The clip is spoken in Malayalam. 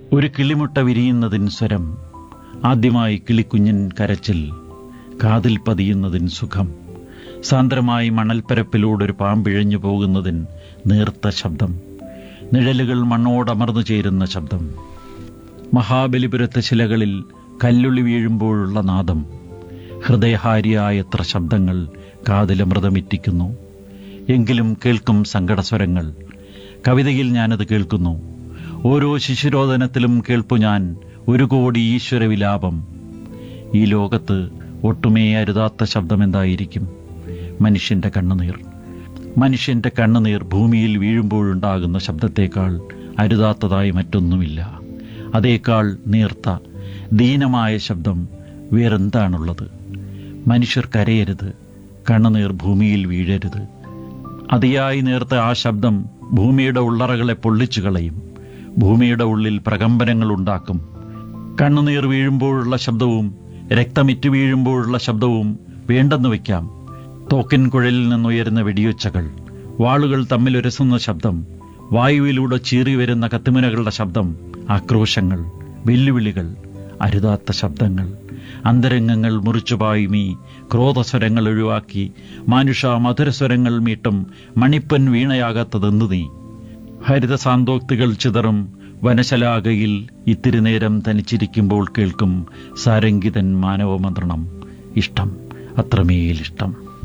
ഒരു കിളിമുട്ട വിരിയുന്നതിൻ സ്വരം ആദ്യമായി കിളിക്കുഞ്ഞിൻ കരച്ചിൽ കാതിൽ പതിയുന്നതിൻ സുഖം സാന്ദ്രമായി മണൽപ്പരപ്പിലൂടെ ഒരു പാമ്പിഴഞ്ഞു പോകുന്നതിൻ നേർത്ത ശബ്ദം നിഴലുകൾ മണ്ണോടമർന്നു ചേരുന്ന ശബ്ദം മഹാബലിപുരത്തെ ശിലകളിൽ കല്ലുള്ളി വീഴുമ്പോഴുള്ള നാദം ഹൃദയഹാരിയായ എത്ര ശബ്ദങ്ങൾ കാതിലമൃതമിറ്റിക്കുന്നു എങ്കിലും കേൾക്കും സങ്കടസ്വരങ്ങൾ കവിതയിൽ ഞാനത് കേൾക്കുന്നു ഓരോ ശിശുരോധനത്തിലും കേൾപ്പു ഞാൻ ഒരു കോടി ഈശ്വര വിലാപം ഈ ലോകത്ത് ഒട്ടുമേ അരുതാത്ത ശബ്ദമെന്തായിരിക്കും മനുഷ്യന്റെ കണ്ണുനീർ മനുഷ്യന്റെ കണ്ണുനീർ ഭൂമിയിൽ വീഴുമ്പോഴുണ്ടാകുന്ന ശബ്ദത്തേക്കാൾ അരുതാത്തതായി മറ്റൊന്നുമില്ല അതേക്കാൾ നീർത്ത ദീനമായ ശബ്ദം വേറെന്താണുള്ളത് മനുഷ്യർ കരയരുത് കണ്ണുനീർ ഭൂമിയിൽ വീഴരുത് അതിയായി നേർത്ത ആ ശബ്ദം ഭൂമിയുടെ ഉള്ളറകളെ പൊള്ളിച്ചു കളയും ഭൂമിയുടെ ഉള്ളിൽ പ്രകമ്പനങ്ങൾ ഉണ്ടാക്കും കണ്ണുനീർ വീഴുമ്പോഴുള്ള ശബ്ദവും രക്തമിറ്റു വീഴുമ്പോഴുള്ള ശബ്ദവും വേണ്ടെന്ന് വയ്ക്കാം തോക്കിൻ കുഴലിൽ നിന്നുയരുന്ന വെടിയൊച്ചകൾ വാളുകൾ തമ്മിലുരസുന്ന ശബ്ദം വായുവിലൂടെ ചീറി വരുന്ന കത്തിമുനകളുടെ ശബ്ദം ആക്രോശങ്ങൾ വെല്ലുവിളികൾ അരുതാത്ത ശബ്ദങ്ങൾ അന്തരംഗങ്ങൾ മുറിച്ചുപായുമീ ക്രോധസ്വരങ്ങൾ ഒഴിവാക്കി മാനുഷ മധുരസ്വരങ്ങൾ മീട്ടും മണിപ്പൻ വീണയാകാത്തതെന്തു നീ ഹരിതസാന്തോക്തികൾ ചിതറും വനശലാകയിൽ ഇത്തിരി നേരം തനിച്ചിരിക്കുമ്പോൾ കേൾക്കും സാരംഗിതൻ മാനവമന്ത്രണം ഇഷ്ടം അത്രമേൽ ഇഷ്ടം